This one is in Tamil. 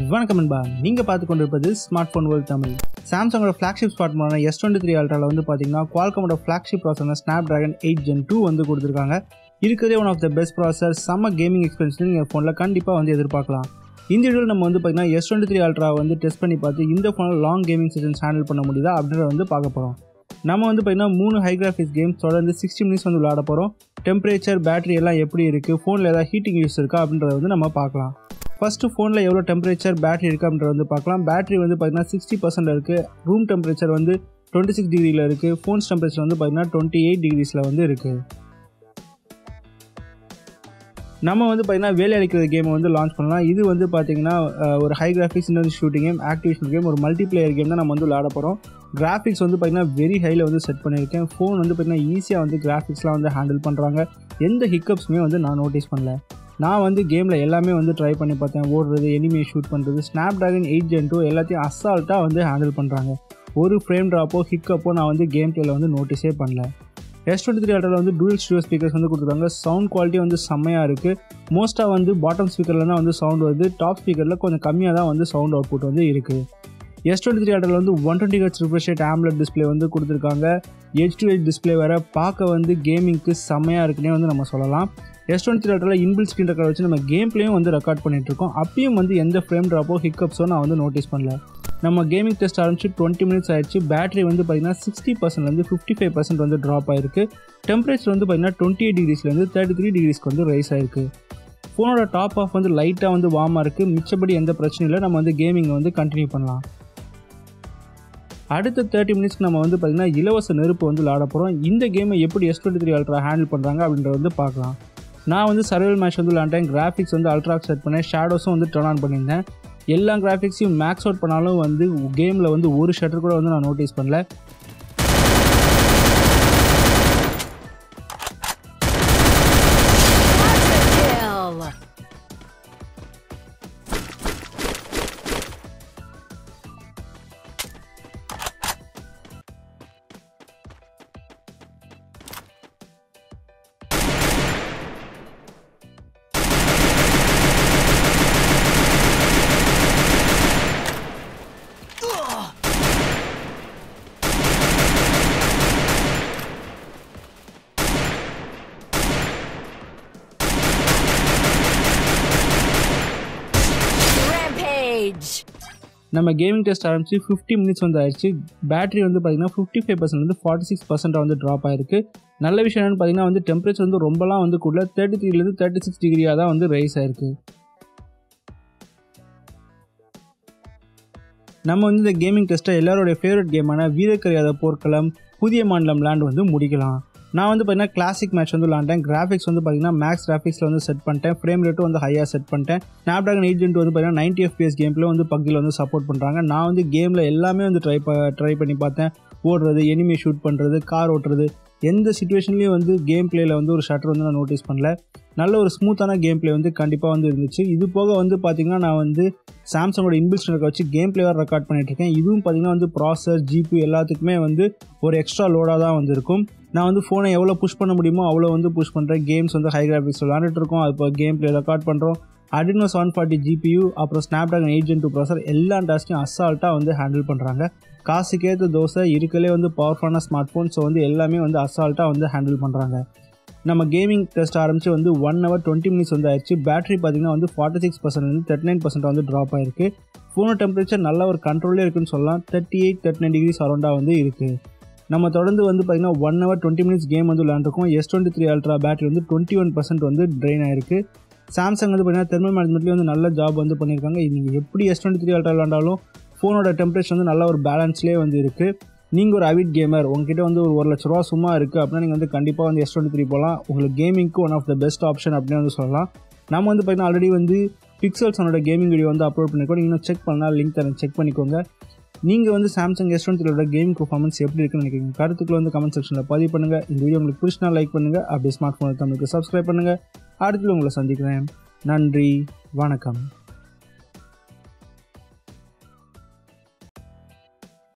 வணக்கம் நண்பா நீங்கள் பார்த்து கொண்டிருப்பது ஸ்மார்ட் ஃபோன் வேர்ல்ட் தமிழ் சாம்சங்கோட ஃப்ளாக்ஷிப் ஸ்மார்ட் ஃபோனான எஸ் டுவெண்ட்டி த்ரீ அல்ட்ராவில் வந்து பார்த்தீங்கன்னா குவால்கமோட ஃப்ளாக்ஷிப் ப்ராசரான Snapdragon eight gen two வந்து கொடுத்துருக்காங்க இருக்கிறதே ஒன் ஆஃப் த பெஸ்ட் ப்ராசர் செம்ம கேமிங் எக்ஸ்பீரியன்ஸ் நீங்கள் ஃபோனில் கண்டிப்பாக வந்து எதிர்பார்க்கலாம் இந்த வீடியோவில் நம்ம வந்து பார்த்தீங்கன்னா எஸ் டுவெண்ட்டி த்ரீ அல்ட்ரா வந்து டெஸ்ட் பண்ணி பார்த்து இந்த ஃபோனில் லாங் கேமிங் செஷன்ஸ் ஹேண்டில் பண்ண முடியுதா அப்படின்றத வந்து பார்க்க போகிறோம் நம்ம வந்து பார்த்தீங்கன்னா மூணு ஹை கிராஃபிக்ஸ் கேம்ஸ் தொடர்ந்து சிக்ஸ்டி மினிட்ஸ் வந்து விளாட போகிறோம் டெம்பரேச்சர் பேட்டரி எல்லாம் எப்படி இருக்குது ஃபோனில் ஏதாவது ஹீட்டிங் யூஸ் இருக்கா அப்படின்றத வந்து நம்ம பார்க்கலாம் ஃபஸ்ட்டு ஃபோனில் எவ்வளோ டெம்பரேச்சர் பேட்டரி இருக்குது அப்படின்றத வந்து பார்க்கலாம் பேட்டரி வந்து பார்த்தீங்கன்னா சிக்ஸ்டி பர்சன்ட் இருக்குது ரூம் டெம்பரேச்சர் வந்து டுவெண்ட்டி சிக்ஸ் டிகிரியில் இருக்குது ஃபோன்ஸ் டெம்பரேச்சர் வந்து பார்த்தீங்கன்னா டுவெண்ட்டி எயிட் டிகிரிஸில் வந்து இருக்குது நம்ம வந்து பார்த்தீங்கன்னா வேலை அளிக்கிற கேமை வந்து லான்ச் பண்ணலாம் இது வந்து பார்த்தீங்கன்னா அஹ், ஒரு ஹை கிராஃபிக்ஸ் இன்னொரு ஷூட்டிங் கேம் ஆக்டிவேஷன் கேம் ஒரு மல்டி பிளேயர் கேம் தான் நம்ம வந்து விளாட போகிறோம் கிராஃபிக்ஸ் வந்து பார்த்தீங்கன்னா வெரி ஹையில் வந்து செட் பண்ணியிருக்கேன் ஃபோன் வந்து பார்த்தீங்கன்னா ஈஸியாக வந்து கிராஃபிக்ஸ்லாம் வந்து ஹேண்டில் பண்ணுறாங்க எந்த ஹிக்கப்ஸுமே வந்து நான் நோட்டீஸ் பண்ணல நான் வந்து கேமில் எல்லாமே வந்து ட்ரை பண்ணி பார்த்தேன் ஓடுறது எனிமே ஷூட் பண்ணுறது Snapdragon eight gen two எல்லாத்தையும் அசால்ட்டாக வந்து ஹேண்டில் பண்ணுறாங்க ஒரு ஃப்ரேம் ட்ராப்போ ஹிக்கப்போ நான் வந்து கேம் பிளேயில் வந்து நோட்டீஸே பண்ணல எஸ் டுவெண்ட்டி த்ரீ அல்ட்ராவில் வந்து டூயல் ஸ்டூடியோ ஸ்பீக்கர்ஸ் வந்து கொடுத்துருக்காங்க சவுண்ட் குவாலிட்டி வந்து செம்மையாக இருக்குது மோஸ்ட்டாக வந்து பாட்டம் ஸ்பீக்கரில் தான் வந்து சவுண்ட் வருது டாப் ஸ்பீக்கரில் கொஞ்சம் கம்மியாக தான் வந்து சவுண்ட் அவுட்புட் வந்து இருக்குது எஸ் டுவெண்ட்டி த்ரீ அல்ட்ராவில் வந்து ஒன் டுவெண்ட்டி ஹெச் ரிஃப்ரெஷ் ரேட் ஆம்லெட் டிஸ்பிளே வந்து கொடுத்துருக்காங்க ஹெச் டு ஹெச் டிஸ்பிளே வேறு பார்க்க வந்து கேமிங்க்கு செம்மையாக இருக்குன்னே வந்து நம்ம சொல்லலாம் எஸ் டுவெண்ட்டி த்ரீ அல்ட்ராவில் இன்பில் ஸ்க்ரீன் ரெக்கார்ட் வச்சு நம்ம கேம் பிளேயும் வந்து ரெக்கார்ட் பண்ணிட்டு இருக்கோம் அப்பயும் வந்து எந்த ஃப்ரேம் ட்ராப்போ ஹிக்கப்ஸோ நான் வந்து நோட்டீஸ் பண்ணல நம்ம கேமிங் டெஸ்ட் ஆரம்பிச்சு டுவெண்ட்டி மினிட்ஸ் ஆயிடுச்சு பேட்டரி வந்து பார்த்தீங்கன்னா சிக்ஸ்டி பர்சன்ட்லேருந்து ஃபிஃப்டி ஃபைவ் பர்சன்ட் வந்து ட்ராப் ஆயிருக்கு டெம்பரேச்சர் வந்து பார்த்தீங்கன்னா டுவெண்ட்டி எயிட் டிகிரிஸ்லேருந்து தேர்ட்டி த்ரீ டிகிரிஸ்க்கு வந்து ரைஸ் ஆயிருக்கு ஃபோனோட டாப் ஆஃப் வந்து லைட்டாக வந்து வார்மாக இருக்குது மிச்சப்படி எந்த பிரச்சனையும் இல்லை நம்ம வந்து கேமிங்கை வந்து கண்டினியூ பண்ணலாம் அடுத்த தேர்ட்டி மினிட்ஸ்க்கு நம்ம வந்து பார்த்திங்கன்னா இலவச நெருப்பு வந்து விளாட போகிறோம் இந்த கேமை எப்படி S twenty three ultra handle பண்ணுறாங்க அப்படின்றத வந்து பார்க்கலாம் நான் வந்து சர்வைவல் மேட்ச் வந்து விளாண்டேன் கிராஃபிக்ஸ் வந்து அல்ட்ரா செட் பண்ணேன் ஷேடோஸும் வந்து டர்ன் ஆன் பண்ணியிருந்தேன் எல்லா கிராஃபிக்ஸையும் மேக்ஸ் அவுட் பண்ணாலும் வந்து கேமில் வந்து ஒரு ஷட்டர் கூட வந்து நான் நோட்டீஸ் பண்ணல Kill. Rampage. நம்ம கேமிங் டெஸ்ட் ஆரம்பிச்சு ஃபிஃப்டி மினிட்ஸ் வந்து ஆயிடுச்சு பேட்டரி வந்து பார்த்தீங்கன்னா ஃபிஃப்டி ஃபைவ் பர்சன்ட் வந்து ஃபார்ட்டி சிக்ஸ் பர்சன்ட்டாக வந்து ட்ராப் ஆயிருக்கு நல்ல விஷயம் என்னன்னு பார்த்தீங்கன்னா வந்து டெம்பரேச்சர் வந்து ரொம்பலாம் வந்து கூட தேர்ட்டி த்ரீலேருந்து தேர்ட்டி சிக்ஸ் டிகிரியாக தான் வந்து ரைஸ் ஆயிருக்கு நம்ம வந்து இந்த கேமிங் டெஸ்ட்டை எல்லாரோடைய ஃபேவரட் கேமான வீரக்கரியாத போர்க்களம் புதிய மாநிலம் லேண்ட் வந்து முடிக்கலாம் நான் வந்து பார்த்தீங்கன்னா கிளாசிக் மேட்ச் வந்து விளாண்டேன் கிராஃபிக்ஸ் வந்து பார்த்தீங்கன்னா மேக்ஸ் கிராஃபிக்ஸில் வந்து செட் பண்ணிட்டேன் ஃப்ரேம் ரேட்டும் வந்து ஹையாக செட் பண்ணிட்டேன் ஸ்னாப்ட்ராகன் எயிட் ஜென்ட் வந்து பார்த்தீங்கன்னா நைன்டி எஃபிஎஸ் கேம்ல வந்து பக்கில் வந்து சப்போர்ட் பண்ணுறாங்க நான் வந்து கேமில் எல்லாமே வந்து ட்ரை ட்ரை பண்ணி பார்த்தேன் ஓடுறது எனிமே ஷூட் பண்ணுறது கார் ஓட்டுறது எந்த சுச்சுவேஷன்லேயும் வந்து கேம் பிளேயில் வந்து ஒரு ஷட்டர் வந்து நான் நோட்டீஸ் பண்ணல நல்ல ஒரு ஸ்மூத்தான கேம் பிளே வந்து கண்டிப்பாக வந்து இருந்துச்சு இது போக வந்து பார்த்தீங்கன்னா நான் வந்து சாம்சங்கோட இன்பில் ஸ்டோரை வச்சு கேம் பிளேவாக ரெக்கார்ட் பண்ணிட்டு இருக்கேன் இதுவும் பார்த்தீங்கன்னா வந்து ப்ராசர் ஜிபி எல்லாத்துக்குமே வந்து ஒரு எக்ஸ்ட்ரா லோடாக தான் வந்து இருக்கும் நான் வந்து ஃபோனை எவ்வளோ புஷ் பண்ண முடியுமோ அவ்வளோ வந்து புஷ் பண்ணுறேன் கேம்ஸ் வந்து ஹை கிராஃபிக்ஸ் விளாண்டுட்டு இருக்கோம் அது இப்போ கேம் பிளே ரெக்கார்ட் பண்ணுறோம் அடினோ செவன் ஃபார்ட்டி ஜிபியூ அப்புறம் Snapdragon eight gen two processor எல்லா டாஸ்க்கையும் அசால்ட்டாக வந்து ஹேண்டில் பண்ணுறாங்க காசுக்கேற்ற தோசை இருக்கலே வந்து பவர்ஃபுல்லான ஸ்மார்ட் ஃபோன் ஸோ வந்து எல்லாமே வந்து அசால்ட்டாக வந்து ஹேண்டில் பண்ணுறாங்க நம்ம கேமிங் டெஸ்ட் ஆரம்பித்து வந்து ஒன் ஹவர் டுவெண்ட்டி மினிட்ஸ் வந்து ஆயிடுச்சு பேட்டரி பார்த்தீங்கன்னா வந்து ஃபார்ட்டி சிக்ஸ் பர்சன்ட் வந்து தேர்ட்டி நைன் பர்சன்ட் வந்து ட்ராப் ஆயிருக்கு ஃபோனோட டெம்பரேச்சர் நல்ல ஒரு கண்ட்ரோலே இருக்குன்னு சொல்லலாம் thirty eight thirty nine degrees அரௌண்டாக வந்து இருக்குது நம்ம தொடர்ந்து வந்து பார்த்தீங்கன்னா one hour twenty minutes game வந்து விளாண்டுருக்கோம் S twenty three ultra battery வந்து டுவெண்ட்டி ஒன் பர்சன்ட் வந்து ட்ரெயின் ஆயிருக்கு சாம்சங் வந்து பார்த்தீங்கன்னா தெர்மல் மேனேஜ்மெண்ட்லேயும் வந்து நல்ல ஜாப் வந்து பண்ணியிருக்காங்க நீங்கள் எப்படி எஸ் டுவெண்ட்டி த்ரீ அல்ட்ரா விளாண்டாலும் ஃபோனோட டெம்பரேச்சர் வந்து நல்ல ஒரு பேலன்ஸ்லேயே வந்து இருக்குது நீங்கள் ஒரு அவிட் கேமர் உங்ககிட்ட வந்து ஒரு ஒரு லட்ச ரூபா சும்மா இருக்குது அப்படின்னா நீங்கள் வந்து கண்டிப்பாக வந்து எஸ் டுவெண்ட்டி த்ரீ போகலாம் உங்களுக்கு கேமிங்க்கு one of the best option அப்படின்னு வந்து சொல்லலாம் நம்ம வந்து பார்த்தீங்கன்னா ஆல்ரெடி வந்து பிக்சல்ஸனோட கேமிங் வீடியோ வந்து அப்லோட் பண்ணிருக்கோம் நீங்கள் இன்னும் செக் பண்ணால் லிங்க் தரேன் செக் பண்ணிக்கோங்க நீங்கள் வந்து Samsung S twenty gaming performance எப்படி இருக்குன்னு நினைக்கிறீங்க கருத்துக்களை வந்து கமெண்ட் செக்ஷனில் பதிவு பண்ணுங்கள் இந்த வீடியோ உங்களுக்கு பிடிச்சினா லைக் பண்ணுங்கள் அப்படியே ஸ்மார்ட் ஃபோன் தமிழுக்கு சப்ஸ்கிரைப் பண்ணுங்கள் அடுத்து உங்களை சந்திக்கிறேன் நன்றி வணக்கம்